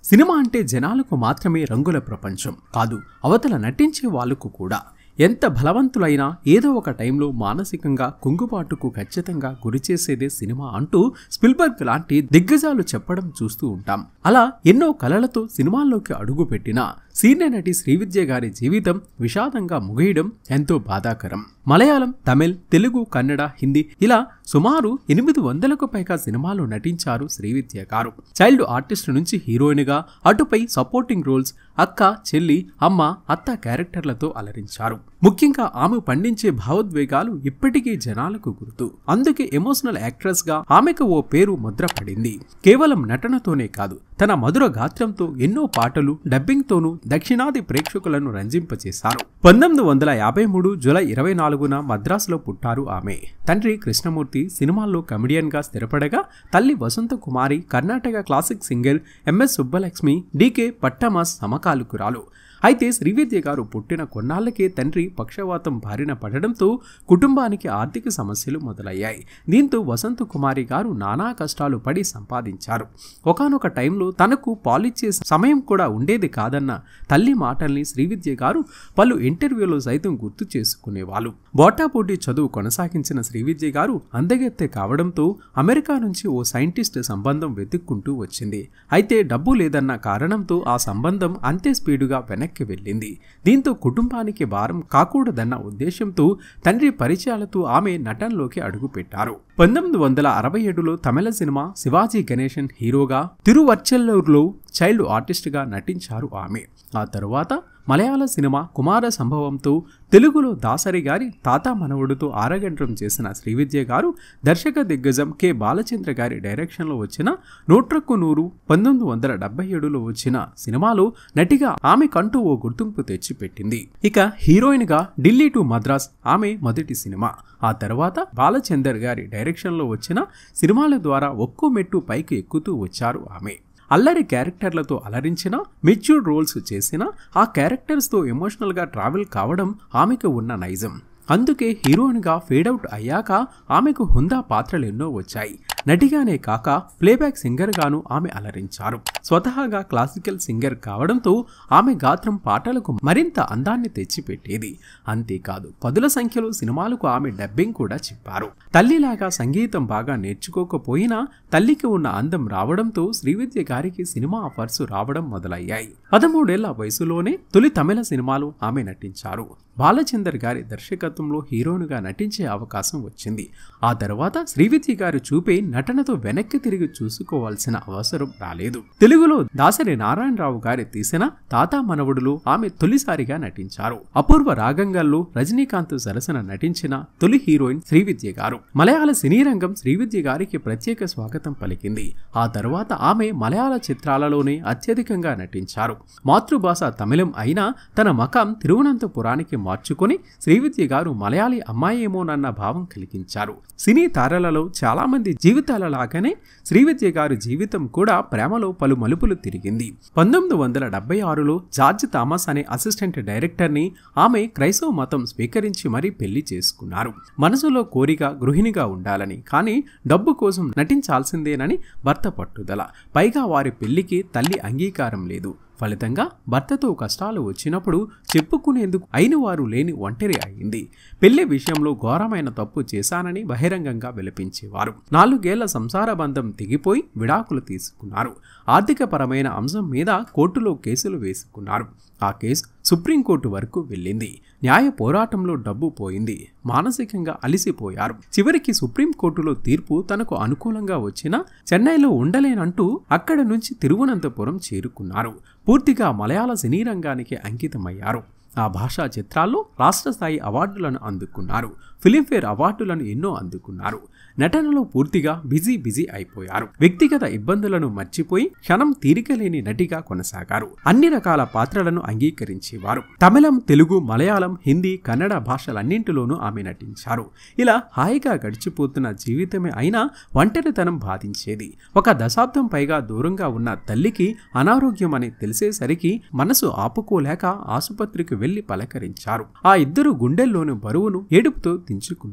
cinema అంటే జనాలకు మాత్రమే రంగుల ప్రపంచం కాదు అవతల నటించే వాళ్ళకు కూడా ఎంత బలవంతులైనా ఏదో ఒక టైంలో మానసికంగా కుంగుబాటుకు ఖచ్చితంగా గురిచేసేదే సినిమా అంటూ స్పిల్బర్గ్ లాంటి దిగ్గజాలు చెప్పడం చూస్తూ ఉంటాం అలా ఎన్నో కళలతో సినిమాల్లోకి అడుగుపెట్టిన సీనియర్ నటి శ్రీవిద్య గారి జీవితం విషాదంగా ముగియడం ఎంతో బాధాకరం మలయాళం తమిళ్ తెలుగు కన్నడ హిందీ ఇలా సుమారు ఎనిమిది వందలకు పైగా సినిమాలు నటించారు శ్రీవిద్య గారు చైల్డ్ ఆర్టిస్ట్ నుంచి హీరోయిన్గా అటుపై సపోర్టింగ్ రోల్స్ అక్క చెల్లి అమ్మ అత్త క్యారెక్టర్లతో అలరించారు ముఖ్యంగా ఆమె పండించే భావోద్వేగాలు ఇప్పటికీ జనాలకు గుర్తు అందుకే ఎమోషనల్ యాక్ట్రెస్ గా ఆమెకు ఓ పేరు ముద్ర పడింది కేవలం నటనతోనే కాదు తన మధుర గాత్రంతో ఎన్నో పాటలు డబ్బింగ్తోనూ దక్షిణాది ప్రేక్షకులను రంజింపచేశారు పంతొమ్మిది వందల యాభై మూడు జూలై ఇరవై నాలుగున మద్రాసులో పుట్టారు ఆమె తండ్రి కృష్ణమూర్తి సినిమాల్లో కమెడియన్ గా స్థిరపడగా తల్లి Vasantha Kumari Karnataka classic singer MS Subbulakshmi DK Pattammal సమకాలికురాలు అయితే శ్రీవిద్య గారు పుట్టిన కొన్నాళ్లకే తండ్రి పక్షవాతం బారిన పడడంతో కుటుంబానికి ఆర్థిక సమస్యలు మొదలయ్యాయి దీంతో వసంత కుమారి గారు నానా కష్టాలు పడి సంపాదించారు ఒకనొక టైంలో తనకు పాలిచ్చే సమయం కూడా ఉండేది కాదన్న తల్లి మాటల్ని శ్రీవిద్య గారు పలు ఇంటర్వ్యూలో సైతం గుర్తు చేసుకునేవాళ్ళు బోటాపోటీ చదువు కొనసాగించిన శ్రీవిద్య గారు అందగెత్తె కావడంతో అమెరికా నుంచి ఓ సైంటిస్ట్ సంబంధం వెతుక్కుంటూ వచ్చింది అయితే డబ్బు లేదన్న కారణంతో ఆ సంబంధం అంతే స్పీడుగా వెనక్కి వెళ్ళింది దీంతో కుటుంబానికి భారం కాకూడదన్న ఉద్దేశంతో తండ్రి పరిచయాలతో ఆమె నటనలోకి అడుగుపెట్టారు పంతొమ్మిది వందల అరవై ఏడులో తమిళ సినిమా శివాజీ గణేశన్ హీరోగా తిరువచ్చల్లూరులో చైల్డ్ ఆర్టిస్ట్గా నటించారు ఆమె ఆ తరువాత మలయాళ సినిమా కుమార సంభవంతో తెలుగులో దాసరి గారి తాత మనవడుతో ఆరగంటం చేసిన శ్రీవిద్య గారు దర్శక దిగ్గజం కె బాలచంద్ర గారి డైరెక్షన్లో వచ్చిన నూట్రక్కు నూరు పంతొమ్మిది వందల డెబ్బై ఏడులో వచ్చిన సినిమాలో నటిగా ఆమె కంటూ ఓ గుర్తింపు తెచ్చిపెట్టింది ఇక హీరోయిన్గా ఢిల్లీ టు మద్రాస్ ఆమె మొదటి సినిమా ఆ తర్వాత బాలచందర్ గారి డైరెక్షన్లో వచ్చిన సినిమాల ద్వారా ఒక్కో మెట్టు పైకి ఎక్కుతూ వచ్చారు ఆమె అల్లరి క్యారెక్టర్లతో అలరించిన మెచ్యూర్డ్ రోల్స్ చేసిన ఆ క్యారెక్టర్స్తో ఎమోషనల్గా ట్రావెల్ కావడం ఆమెకు ఉన్న నైజం అందుకే హీరోయిన్గా ఫేడౌట్ అయ్యాక ఆమెకు హుందా పాత్రలు ఎన్నో వచ్చాయి నటిగానే కాక ప్లేబ్యాక్ సింగర్గాను ఆమె అలరించారు స్వతహాగా క్లాసికల్ సింగర్ కావడంతో ఆమె గాత్రం పాటలకు మరింత అందాన్ని తెచ్చిపెట్టేది అంతేకాదు పదుల సంఖ్యలో సినిమాలకు ఆమె డబ్బింగ్ కూడా చెప్పారు తల్లిలాగా సంగీతం బాగా నేర్చుకోకపోయినా తల్లికి ఉన్న అందం రావడంతో శ్రీవిద్య గారికి సినిమా ఆఫర్స్ రావడం మొదలయ్యాయి పదమూడేళ్ల వయసులోనే తొలి తమిళ సినిమాలు ఆమె నటించారు బాలచందర్ గారి దర్శకత్వంలో హీరోయిన్గా నటించే అవకాశం వచ్చింది ఆ తర్వాత శ్రీవిద్య గారు చూపే నటనతో వెనక్కి తిరిగి చూసుకోవాల్సిన అవసరం రాలేదు తెలుగులో దాసరి నారాయణరావు గారి తీసిన తాతా మనవడులో ఆమె తొలిసారిగా నటించారు అపూర్వ రాగంగాల్లో రజనీకాంత్ సరసన నటించిన తొలి హీరోయిన్ శ్రీవిద్య గారు మలయాళ సినీ రంగం శ్రీవిద్య గారికి ప్రత్యేక స్వాగతం పలికింది ఆ తర్వాత ఆమె మలయాళ చిత్రాలలోనే అత్యధికంగా నటించారు మాతృభాష తమిళం అయినా తన మకం తిరువనంతపురానికి మార్చుకొని శ్రీవిద్య గారు మలయాళీ అమ్మాయేమోనన్న భావం కలిగించారు సినీ తారలలో చాలామంది జీవితాల లాగానే శ్రీవిద్య గారి జీవితం కూడా ప్రేమలో పలు మలుపులు తిరిగింది పంతొమ్మిది వందల డెబ్బై ఆరులో జార్జ్ థామస్ అనే అసిస్టెంట్ డైరెక్టర్ని ఆమె క్రైస్తవ మతం స్వీకరించి మరీ పెళ్లి చేసుకున్నారు మనసులో కోరిక గృహిణిగా ఉండాలని కానీ డబ్బు కోసం నటించాల్సిందేనని భర్త పట్టుదల పైగా వారి పెళ్లికి తల్లి అంగీకారం లేదు ఫలితంగా భర్తతో కష్టాలు వచ్చినప్పుడు చెప్పుకునేందుకు అయిన వారు లేని ఒంటరి అయింది పెళ్లి విషయంలో ఘోరమైన తప్పు చేశానని బహిరంగంగా విలపించేవారు నాలుగేళ్ల సంసార బంధం తెగిపోయి విడాకులు తీసుకున్నారు ఆర్థికపరమైన అంశం మీద కోర్టులో కేసులు వేసుకున్నారు ఆ కేసు సుప్రీంకోర్టు వరకు వెళ్ళింది న్యాయ పోరాటంలో డబ్బు పోయింది మానసికంగా అలిసిపోయారు చివరికి సుప్రీంకోర్టులో తీర్పు తనకు అనుకూలంగా వచ్చినా చెన్నైలో ఉండలేనంటూ అక్కడ నుంచి తిరువనంతపురం చేరుకున్నారు పూర్తిగా మలయాళ సినీ రంగానికి అంకితమయ్యారు ఆ భాషా చిత్రాల్లో రాష్ట్ర స్థాయి అవార్డులను అందుకున్నారు ఫిలింఫేర్ అవార్డులను ఎన్నో అందుకున్నారు నటనలో పూర్తిగా బిజీ బిజీ అయిపోయారు వ్యక్తిగత ఇబ్బందులను మర్చిపోయి క్షణం తీరికలేని నటిగా కొనసాగారు అన్ని రకాల పాత్రలను అంగీకరించేవారు తమిళం తెలుగు మలయాళం హిందీ కన్నడ భాషలన్నింటిలోనూ ఆమె నటించారు ఇలా హాయిగా గడిచిపోతున్న జీవితమే అయినా ఒంటరితనం బాధించేది ఒక దశాబ్దం పైగా దూరంగా ఉన్న తల్లికి అనారోగ్యం అని తెలిసేసరికి మనసు ఆపుకోలేక ఆసుపత్రికి వెళ్లి పలకరించారు ఆ ఇద్దరు గుండెల్లోని బరువును ఏడుపుతో దించుకున్నారు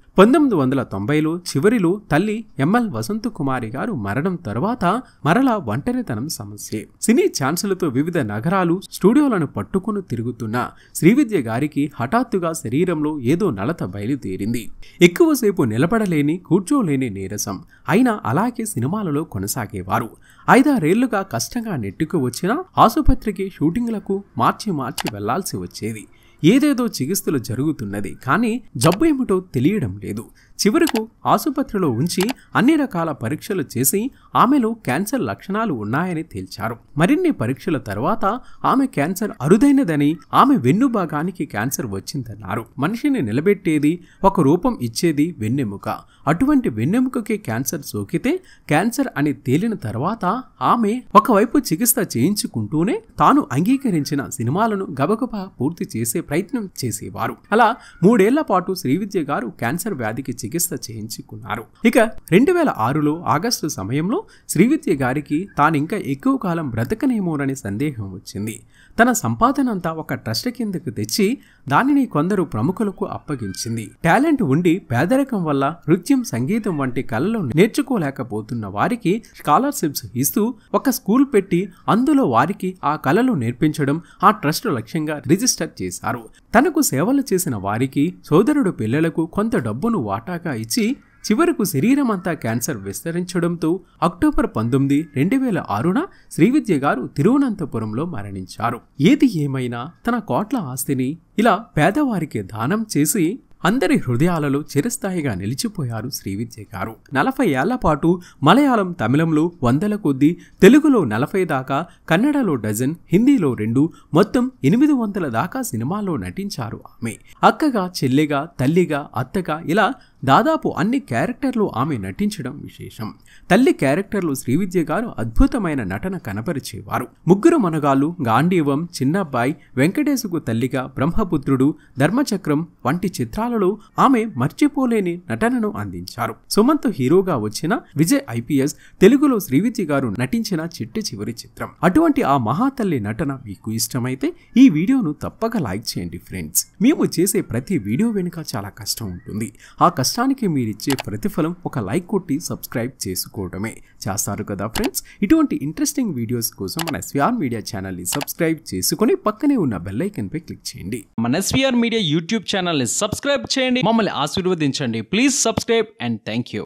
పంతొమ్మిది వందల తొంభైలో చివరిలో తల్లి ఎంఎల్ వసంత కుమారి గారు మరణం తరువాత మరలా ఒంటరితనం సమస్య సినీ ఛాన్సులతో వివిధ నగరాలు స్టూడియోలను పట్టుకుని తిరుగుతున్న శ్రీవిద్య గారికి హఠాత్తుగా శరీరంలో ఏదో నలత బయలుదేరింది ఎక్కువసేపు నిలబడలేని కూర్చోలేని నీరసం అయినా అలాగే సినిమాలలో కొనసాగేవారు ఐదారేళ్లుగా కష్టంగా నెట్టుకు వచ్చిన ఆసుపత్రికి షూటింగ్లకు మార్చి మార్చి వెళ్లాల్సి వచ్చేది ఏదేదో చికిత్సలు జరుగుతున్నది కానీ జబ్బు ఏమిటో తెలియడం లేదు చివరకు ఆసుపత్రిలో ఉంచి అన్ని రకాల పరీక్షలు చేసి ఆమెలో క్యాన్సర్ లక్షణాలు ఉన్నాయని తేల్చారు మరిన్ని పరీక్షల తర్వాత ఆమె క్యాన్సర్ అరుదైనదని ఆమె వెన్ను భాగానికి క్యాన్సర్ వచ్చిందన్నారు మనిషిని నిలబెట్టేది ఒక రూపం ఇచ్చేది వెన్నెముక అటువంటి వెన్నెముకకి క్యాన్సర్ సోకితే క్యాన్సర్ అని తేలిన తర్వాత ఆమె ఒకవైపు చికిత్స చేయించుకుంటూనే తాను అంగీకరించిన సినిమాలను గబగబా పూర్తి చేసే ప్రయత్నం చేసేవారు అలా మూడేళ్ల పాటు శ్రీవిద్య గారు క్యాన్సర్ వ్యాధికి చికిత్స చేయించుకున్నారు ఇక రెండు వేల ఆరులో ఆగస్టు సమయంలో శ్రీవిద్య గారికి తానింకా ఎక్కువ కాలం బ్రతకనేమోనని సందేహం వచ్చింది తన సంపాదనంతా ఒక ట్రస్ట్ కిందకు తెచ్చి దానిని కొందరు ప్రముఖులకు అప్పగించింది టాలెంట్ ఉండి పేదరికం వల్ల నృత్యం సంగీతం వంటి కళలు నేర్చుకోలేకపోతున్న వారికి స్కాలర్షిప్స్ ఇస్తూ ఒక స్కూల్ పెట్టి అందులో వారికి ఆ కళలు నేర్పించడం ఆ ట్రస్ట్ లక్ష్యంగా రిజిస్టర్ చేశారు తనకు సేవలు చేసిన వారికి సోదరుడు పిల్లలకు కొంత డబ్బును వాటాగా ఇచ్చి చివరకు శరీరమంతా క్యాన్సర్ విస్తరించడంతో అక్టోబర్ పంతొమ్మిది రెండు వేల ఆరున శ్రీవిద్య గారు తిరువనంతపురంలో మరణించారు ఏది ఏమైనా తన కోట్ల ఆస్తిని ఇలా పేదవారికి దానం చేసి అందరి హృదయాలలో చిరస్థాయిగా నిలిచిపోయారు శ్రీవిద్య గారు నలభై ఏళ్ల పాటు మలయాళం తమిళంలో వందల కొద్దీ తెలుగులో నలభై దాకా కన్నడలో డజన్ హిందీలో రెండు మొత్తం ఎనిమిది వందల దాకా సినిమాల్లో నటించారు ఆమె అక్కగా చెల్లిగా తల్లిగా అత్తగా ఇలా దాదాపు అన్ని క్యారెక్టర్లు ఆమె నటించడం విశేషం తల్లి క్యారెక్టర్లు శ్రీవిద్య గారు అద్భుతమైన నటన కనపరిచేవారు ముగ్గురు మనగాళ్ళు గాంధీవం చిన్నబ్బాయి వెంకటేశుకు తల్లిగా బ్రహ్మపుత్రుడు ధర్మచక్రం వంటి చిత్రాలలో ఆమె మర్చిపోలేని నటనను అందించారు సుమంత్ హీరోగా వచ్చిన విజయ్ ఐపీఎస్ తెలుగులో శ్రీవిద్య గారు నటించిన చిట్టి చివరి చిత్రం అటువంటి ఆ మహాతల్లి నటన మీకు ఇష్టమైతే ఈ వీడియోను తప్పక లైక్ చేయండి ఫ్రెండ్స్ మేము చేసే ప్రతి వీడియో వెనుక చాలా కష్టం ఉంటుంది ఆ కష్టానికి మీరిచ్చే ప్రతిఫలం ఒక లైక్ కొట్టి సబ్స్క్రైబ్ చేసుకోవడమే చేస్తారు కదా ఫ్రెండ్స్ ఇటువంటి ఇంట్రెస్టింగ్ వీడియోస్ కోసం మన ఎస్విఆర్ మీడియా ఛానల్ని సబ్స్క్రైబ్ చేసుకొని పక్కనే ఉన్న బెల్ ఐకన్పై క్లిక్ చేయండి మన ఎస్వీఆర్ మీడియా యూట్యూబ్ ఛానల్ని సబ్స్క్రైబ్ చేయండి మమ్మల్ని ఆశీర్వదించండి please subscribe and thank you